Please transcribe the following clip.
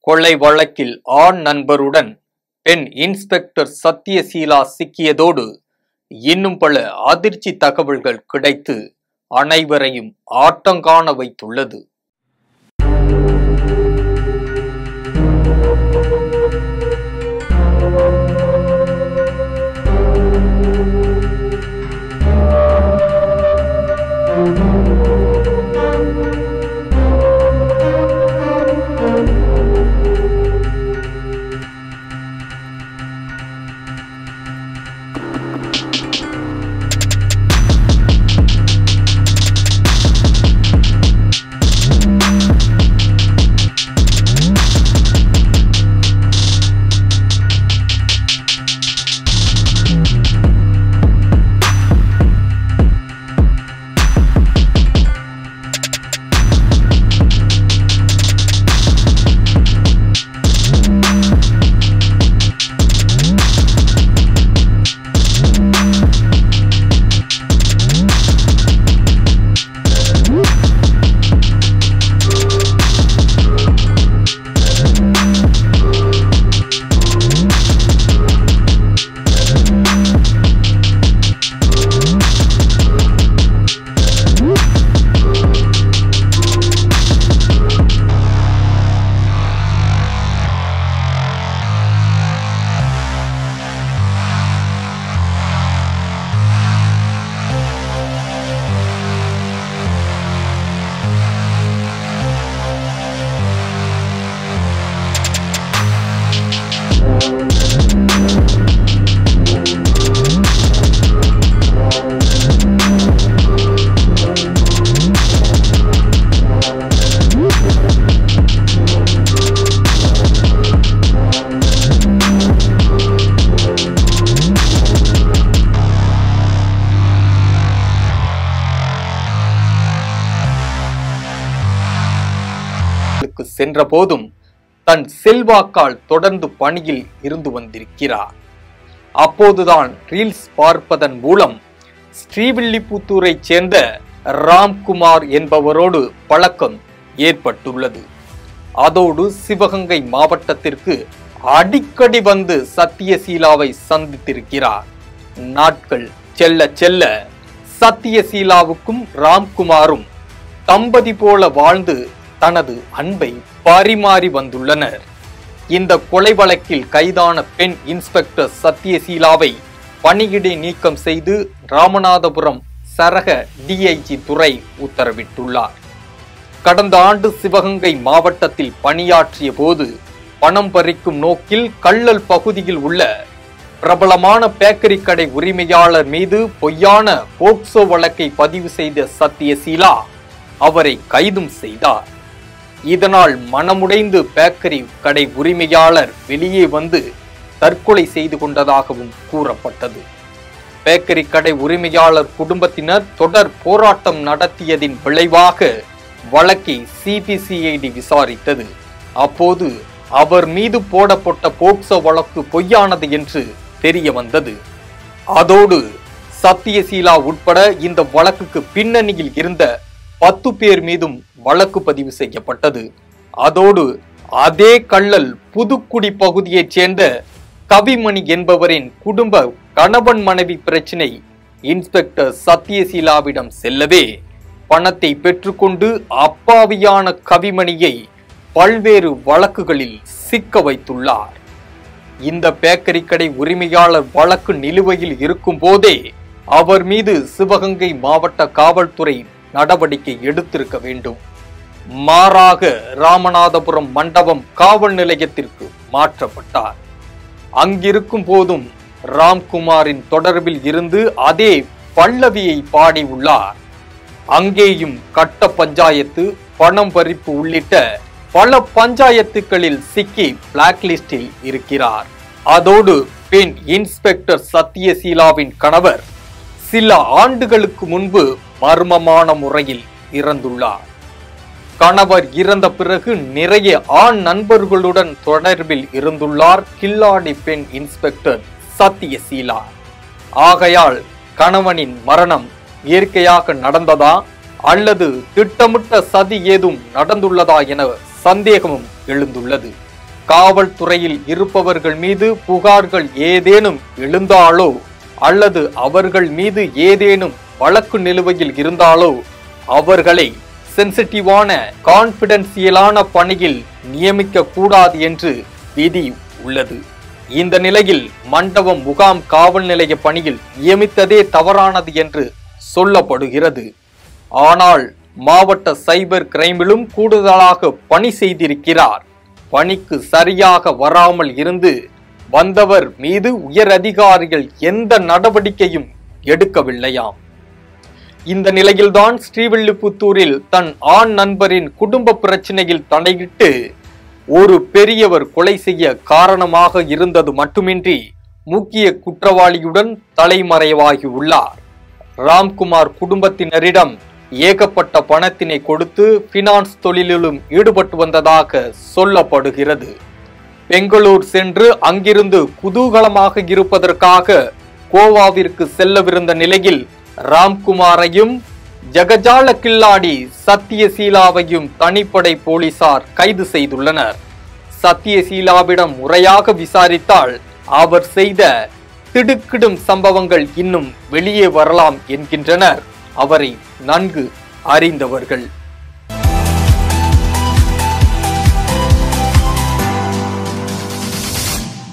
கொள்ளை வழக்கில் ஆண் நண்பருடன் பெண் இன்ஸ்பெக்டர் சத்யசீலா சிக்கியதோடு இன்னும் பல அதிர்ச்சி தகவல்கள் கிடைத்து அனைவரையும் ஆட்டங்காண வைத்துள்ளது க்கு சென்ற போதும் தன் செல்வாக்கால் தொடர்ந்து பணியில் இருந்து வந்திருக்கிறார் அப்போதுதான் ரீல்ஸ் பார்ப்பதன் மூலம் ஸ்ரீவில்லிபுத்தூரைச் சேர்ந்த ராம்குமார் என்பவரோடு பழக்கம் ஏற்பட்டுள்ளது அதோடு சிவகங்கை மாவட்டத்திற்கு அடிக்கடி வந்து சத்தியசீலாவை சந்தித்திருக்கிறார் நாட்கள் செல்ல செல்ல சத்தியசீலாவுக்கும் ராம்குமாரும் தம்பதி போல வாழ்ந்து தனது அன்பை பரிமாறி வந்துள்ளனர் இந்த கொலை வழக்கில் கைதான பெண் இன்ஸ்பெக்டர் சத்யசீலாவை பணியிடை நீக்கம் செய்து ராமநாதபுரம் சரக டிஐஜி துறை உத்தரவிட்டுள்ளார் கடந்த ஆண்டு சிவகங்கை மாவட்டத்தில் பணியாற்றிய போது பணம் பறிக்கும் நோக்கில் கள்ளல் பகுதியில் உள்ள பிரபலமான பேக்கரி கடை உரிமையாளர் மீது பொய்யான போக்சோ வழக்கை பதிவு செய்த சத்யசீலா அவரை கைதும் செய்தார் இதனால் மனமுடைந்து பேக்கரி கடை உரிமையாளர் வெளியே வந்து தற்கொலை செய்து கொண்டதாகவும் கூறப்பட்டது பேக்கரி கடை உரிமையாளர் குடும்பத்தினர் தொடர் போராட்டம் நடத்தியதின் விளைவாக வழக்கை சிபிசிஐடி விசாரித்தது அப்போது அவர் மீது போடப்பட்ட போக்சோ வழக்கு பொய்யானது என்று தெரிய வந்தது அதோடு சத்தியசீலா உட்பட இந்த வழக்குக்கு பின்னணியில் இருந்த பத்து பேர் மீதும் வழக்கு பதிவு செய்யப்பட்டது அதோடு அதே கள்ளல் புதுக்குடி பகுதியைச் சேர்ந்த கவிமணி என்பவரின் குடும்ப கணவன் மனைவி பிரச்சினை இன்ஸ்பெக்டர் சத்யசீலாவிடம் செல்லவே பணத்தை பெற்றுக்கொண்டு அப்பாவியான கவிமணியை பல்வேறு வழக்குகளில் சிக்க வைத்துள்ளார் இந்த பேக்கரி கடை உரிமையாளர் வழக்கு நிலுவையில் இருக்கும் போதே அவர் மீது சிவகங்கை மாவட்ட காவல்துறை நடவடிக்கை எடுத்திருக்க வேண்டும் மாறாக ராமநாதபுரம் மண்டபம் காவல் நிலையத்திற்கு மாற்றப்பட்டார் அங்கிருக்கும் போதும் ராம்குமாரின் தொடர்பில் இருந்து அதே பல்லவியை பாடி உள்ளார் அங்கேயும் கட்ட பஞ்சாயத்து பணம் பறிப்பு உள்ளிட்ட பல பஞ்சாயத்துகளில் சிக்கி பிளாக் லிஸ்டில் இருக்கிறார் அதோடு பெண் இன்ஸ்பெக்டர் சத்யசீலாவின் கணவர் சில ஆண்டுகளுக்கு முன்பு மர்மமான முறையில் இறந்துள்ளார் கணவர் இறந்த பிறகு நிறைய ஆண் நண்பர்களுடன் தொடர்பில் இருந்துள்ளார் கில்லாடி பெண் இன்ஸ்பெக்டர் சத்யசீலா ஆகையால் கணவனின் மரணம் இயற்கையாக நடந்ததா அல்லது திட்டமிட்ட சதி ஏதும் நடந்துள்ளதா என சந்தேகமும் எழுந்துள்ளது காவல்துறையில் இருப்பவர்கள் மீது புகார்கள் ஏதேனும் எழுந்தாலோ அல்லது அவர்கள் மீது ஏதேனும் வழக்கு நிலுவையில் இருந்தாலோ அவர்களை சென்சிட்டிவான கான்பிடென்சியலான பணியில் நியமிக்க கூடாது என்று விதி உள்ளது இந்த நிலையில் மண்டபம் முகாம் காவல் நிலைய பணியில் நியமித்ததே தவறானது என்று சொல்லப்படுகிறது ஆனால் மாவட்ட சைபர் கிரைமிலும் கூடுதலாக பணி செய்திருக்கிறார் பணிக்கு சரியாக வராமல் இருந்து வந்தவர் மீது உயர் அதிகாரிகள் எந்த நடவடிக்கையும் எடுக்கவில்லையாம் இந்த நிலையில்தான் ஸ்ரீவில்லிபுத்தூரில் தன் ஆண் நண்பரின் குடும்ப பிரச்சனையில் தலையிட்டு ஒரு பெரியவர் கொலை செய்ய காரணமாக இருந்தது மட்டுமின்றி முக்கிய குற்றவாளியுடன் தலைமறைவாகி உள்ளார் ராம்குமார் குடும்பத்தினரிடம் ஏகப்பட்ட பணத்தினை கொடுத்து பினான்ஸ் தொழிலிலும் ஈடுபட்டு வந்ததாக சொல்லப்படுகிறது பெங்களூர் சென்று அங்கிருந்து குதூகலமாக இருப்பதற்காக கோவாவிற்கு செல்லவிருந்த நிலையில் ராம்குமாரையும் ஜகஜால கில்லாடி சத்தியசீலாவையும் தனிப்படை போலீசார் கைது செய்துள்ளனர் சத்தியசீலாவிடம் முறையாக விசாரித்தால் அவர் செய்த திடுக்கிடும் சம்பவங்கள் இன்னும் வெளியே வரலாம் என்கின்றனர் அவரை நன்கு அறிந்தவர்கள்